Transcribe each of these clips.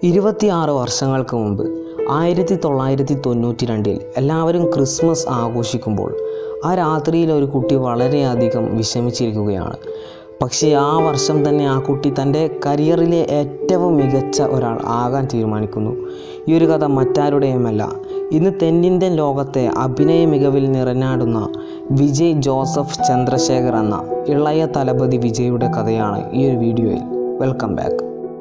ഇരുപത്തിയാറ് വർഷങ്ങൾക്ക് മുമ്പ് ആയിരത്തി തൊള്ളായിരത്തി തൊണ്ണൂറ്റി രണ്ടിൽ എല്ലാവരും ക്രിസ്മസ് ആഘോഷിക്കുമ്പോൾ ആ രാത്രിയിൽ ഒരു കുട്ടി വളരെയധികം വിഷമിച്ചിരിക്കുകയാണ് പക്ഷേ ആ വർഷം തന്നെ ആ കുട്ടി തൻ്റെ കരിയറിലെ ഏറ്റവും മികച്ച ഒരാൾ ആകാൻ തീരുമാനിക്കുന്നു ഈ ഒരു കഥ മറ്റാരുടെയുമല്ല ഇന്ന് തെന്നിന്ത്യൻ ലോകത്തെ അഭിനയ മികവിൽ നിറഞ്ഞാടുന്ന വിജയ് ജോസഫ് ചന്ദ്രശേഖർ എന്ന ഇളയ തലപതി വിജയുടെ കഥയാണ് ഈ ഒരു വീഡിയോയിൽ വെൽക്കം ബാക്ക്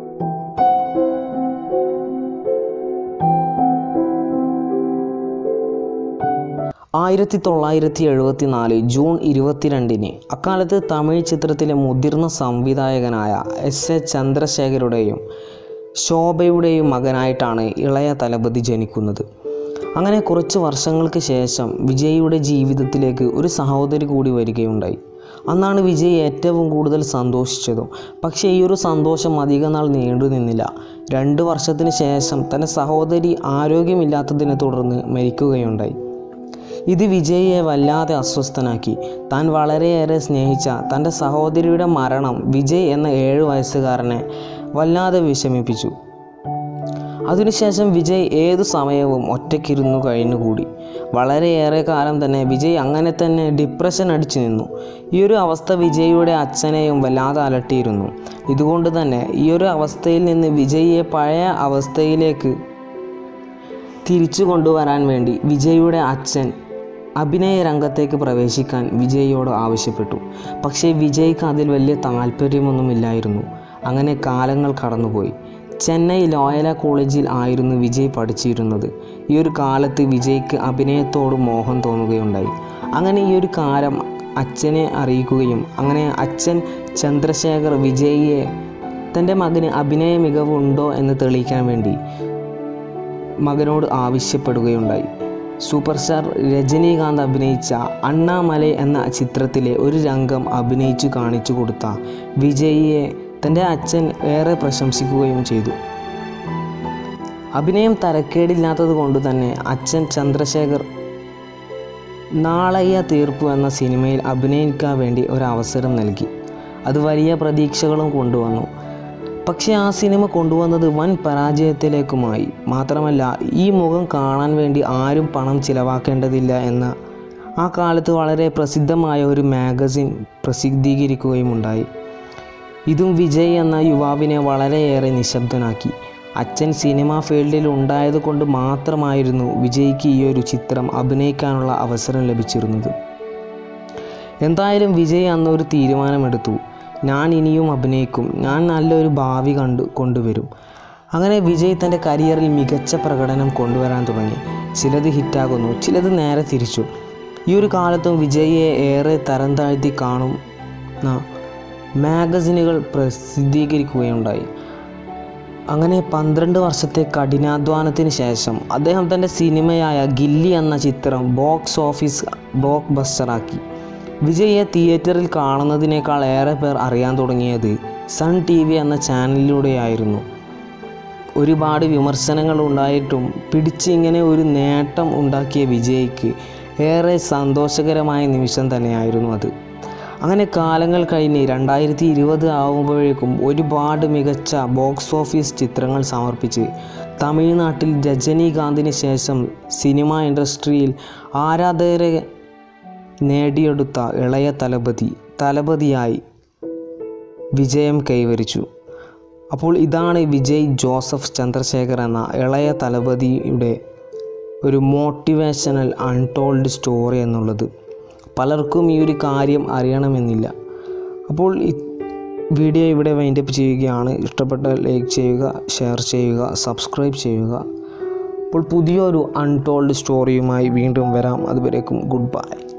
ആയിരത്തി തൊള്ളായിരത്തി എഴുപത്തി നാല് ജൂൺ ഇരുപത്തിരണ്ടിന് അക്കാലത്ത് തമിഴ് ചിത്രത്തിലെ മുതിർന്ന സംവിധായകനായ എസ് എ ചന്ദ്രശേഖരുടെയും ശോഭയുടെയും മകനായിട്ടാണ് ഇളയ തലപതി ജനിക്കുന്നത് അങ്ങനെ കുറച്ച് വർഷങ്ങൾക്ക് ശേഷം വിജയിയുടെ ജീവിതത്തിലേക്ക് ഒരു സഹോദരി കൂടി വരികയുണ്ടായി അന്നാണ് വിജയ് ഏറ്റവും കൂടുതൽ സന്തോഷിച്ചതും പക്ഷേ ഈ ഒരു സന്തോഷം അധികനാൾ നീണ്ടു നിന്നില്ല രണ്ട് വർഷത്തിന് ശേഷം തൻ്റെ സഹോദരി ആരോഗ്യമില്ലാത്തതിനെ തുടർന്ന് മരിക്കുകയുണ്ടായി ഇത് വിജയിയെ വല്ലാതെ അസ്വസ്ഥനാക്കി താൻ വളരെയേറെ സ്നേഹിച്ച തൻ്റെ സഹോദരിയുടെ മരണം വിജയ് എന്ന ഏഴ് വയസ്സുകാരനെ വല്ലാതെ വിഷമിപ്പിച്ചു അതിനുശേഷം വിജയ് ഏതു സമയവും ഒറ്റയ്ക്കിരുന്നു കഴിഞ്ഞുകൂടി വളരെയേറെ കാലം തന്നെ വിജയ് അങ്ങനെ തന്നെ ഡിപ്രഷൻ അടിച്ചു നിന്നു ഈ ഒരു അവസ്ഥ വിജയിയുടെ അച്ഛനെയും വല്ലാതെ അലട്ടിയിരുന്നു ഇതുകൊണ്ട് തന്നെ ഈ ഒരു അവസ്ഥയിൽ നിന്ന് വിജയിയെ പഴയ അവസ്ഥയിലേക്ക് തിരിച്ചു കൊണ്ടുവരാൻ വേണ്ടി വിജയിയുടെ അച്ഛൻ അഭിനയ രംഗത്തേക്ക് പ്രവേശിക്കാൻ വിജയിയോട് ആവശ്യപ്പെട്ടു പക്ഷേ വിജയ്ക്ക് അതിൽ വലിയ താല്പര്യമൊന്നുമില്ലായിരുന്നു അങ്ങനെ കാലങ്ങൾ കടന്നുപോയി ചെന്നൈ ലോയല കോളേജിൽ ആയിരുന്നു വിജയ് പഠിച്ചിരുന്നത് ഈ ഒരു കാലത്ത് വിജയ്ക്ക് അഭിനയത്തോട് മോഹം തോന്നുകയുണ്ടായി അങ്ങനെ ഈ ഒരു കാലം അച്ഛനെ അറിയിക്കുകയും അങ്ങനെ അച്ഛൻ ചന്ദ്രശേഖർ വിജയിയെ തൻ്റെ മകന് അഭിനയ മികവുണ്ടോ എന്ന് തെളിയിക്കാൻ വേണ്ടി മകനോട് ആവശ്യപ്പെടുകയുണ്ടായി സൂപ്പർ സ്റ്റാർ രജനീകാന്ത് അഭിനയിച്ച അണ്ണാമലൈ എന്ന ചിത്രത്തിലെ ഒരു രംഗം അഭിനയിച്ചു കാണിച്ചു കൊടുത്ത വിജയിയെ തൻ്റെ അച്ഛൻ ഏറെ പ്രശംസിക്കുകയും ചെയ്തു അഭിനയം തരക്കേടില്ലാത്തത് കൊണ്ട് തന്നെ അച്ഛൻ ചന്ദ്രശേഖർ നാളെയ തീർപ്പ് എന്ന സിനിമയിൽ അഭിനയിക്കാൻ വേണ്ടി ഒരു അവസരം നൽകി അത് വലിയ പ്രതീക്ഷകളും കൊണ്ടുവന്നു പക്ഷേ ആ സിനിമ കൊണ്ടുവന്നത് വൻ പരാജയത്തിലേക്കുമായി മാത്രമല്ല ഈ മുഖം കാണാൻ വേണ്ടി ആരും പണം ചിലവാക്കേണ്ടതില്ല എന്ന ആ കാലത്ത് വളരെ പ്രസിദ്ധമായ ഒരു മാഗസിൻ പ്രസിദ്ധീകരിക്കുകയും ഉണ്ടായി ഇതും വിജയ് എന്ന യുവാവിനെ വളരെയേറെ നിശബ്ദനാക്കി അച്ഛൻ സിനിമാ ഫീൽഡിൽ ഉണ്ടായത് കൊണ്ട് മാത്രമായിരുന്നു വിജയ്ക്ക് ഈ ഒരു ചിത്രം അഭിനയിക്കാനുള്ള അവസരം ലഭിച്ചിരുന്നത് എന്തായാലും വിജയ് അന്നൊരു തീരുമാനമെടുത്തു ഞാൻ ഇനിയും അഭിനയിക്കും ഞാൻ നല്ലൊരു ഭാവി കണ്ടു കൊണ്ടുവരും അങ്ങനെ വിജയ് തൻ്റെ കരിയറിൽ മികച്ച പ്രകടനം കൊണ്ടുവരാൻ തുടങ്ങി ചിലത് ഹിറ്റാകുന്നു ചിലത് നേരെ തിരിച്ചു ഈ ഒരു കാലത്തും വിജയിയെ ഏറെ തരം താഴ്ത്തി കാണുന്ന മാഗസിനുകൾ പ്രസിദ്ധീകരിക്കുകയുണ്ടായി അങ്ങനെ പന്ത്രണ്ട് വർഷത്തെ കഠിനാധ്വാനത്തിന് ശേഷം അദ്ദേഹം തൻ്റെ സിനിമയായ ഗില്ലി എന്ന ചിത്രം ബോക്സ് ഓഫീസ് ബ്ലോക്ക് ബസ്റ്ററാക്കി വിജയെ തിയേറ്ററിൽ കാണുന്നതിനേക്കാൾ ഏറെ പേർ അറിയാൻ തുടങ്ങിയത് സൺ ടി വി എന്ന ചാനലിലൂടെയായിരുന്നു ഒരുപാട് വിമർശനങ്ങൾ ഉണ്ടായിട്ടും പിടിച്ച് ഇങ്ങനെ ഒരു നേട്ടം ഉണ്ടാക്കിയ വിജയ്ക്ക് ഏറെ സന്തോഷകരമായ നിമിഷം തന്നെയായിരുന്നു അത് അങ്ങനെ കാലങ്ങൾ കഴിഞ്ഞ് രണ്ടായിരത്തി ഇരുപത് ആകുമ്പോഴേക്കും ഒരുപാട് മികച്ച ബോക്സ് ഓഫീസ് ചിത്രങ്ങൾ സമർപ്പിച്ച് തമിഴ്നാട്ടിൽ രജനീകാന്തിന് ശേഷം സിനിമ ഇൻഡസ്ട്രിയിൽ ആരാധകരെ നേടിയെടുത്ത ഇളയ തലപതി തലപതിയായി വിജയം കൈവരിച്ചു അപ്പോൾ ഇതാണ് വിജയ് ജോസഫ് ചന്ദ്രശേഖർ എന്ന ഇളയ തലപതിയുടെ ഒരു മോട്ടിവേഷണൽ അൺടോൾഡ് സ്റ്റോറി എന്നുള്ളത് പലർക്കും ഈ ഒരു കാര്യം അറിയണമെന്നില്ല അപ്പോൾ ഈ വീഡിയോ ഇവിടെ വൈൻഡപ്പ് ചെയ്യുകയാണ് ഇഷ്ടപ്പെട്ട ലൈക്ക് ചെയ്യുക ഷെയർ ചെയ്യുക സബ്സ്ക്രൈബ് ചെയ്യുക അപ്പോൾ പുതിയൊരു അൺടോൾഡ് സ്റ്റോറിയുമായി വീണ്ടും വരാം അതുവരേക്കും ഗുഡ് ബൈ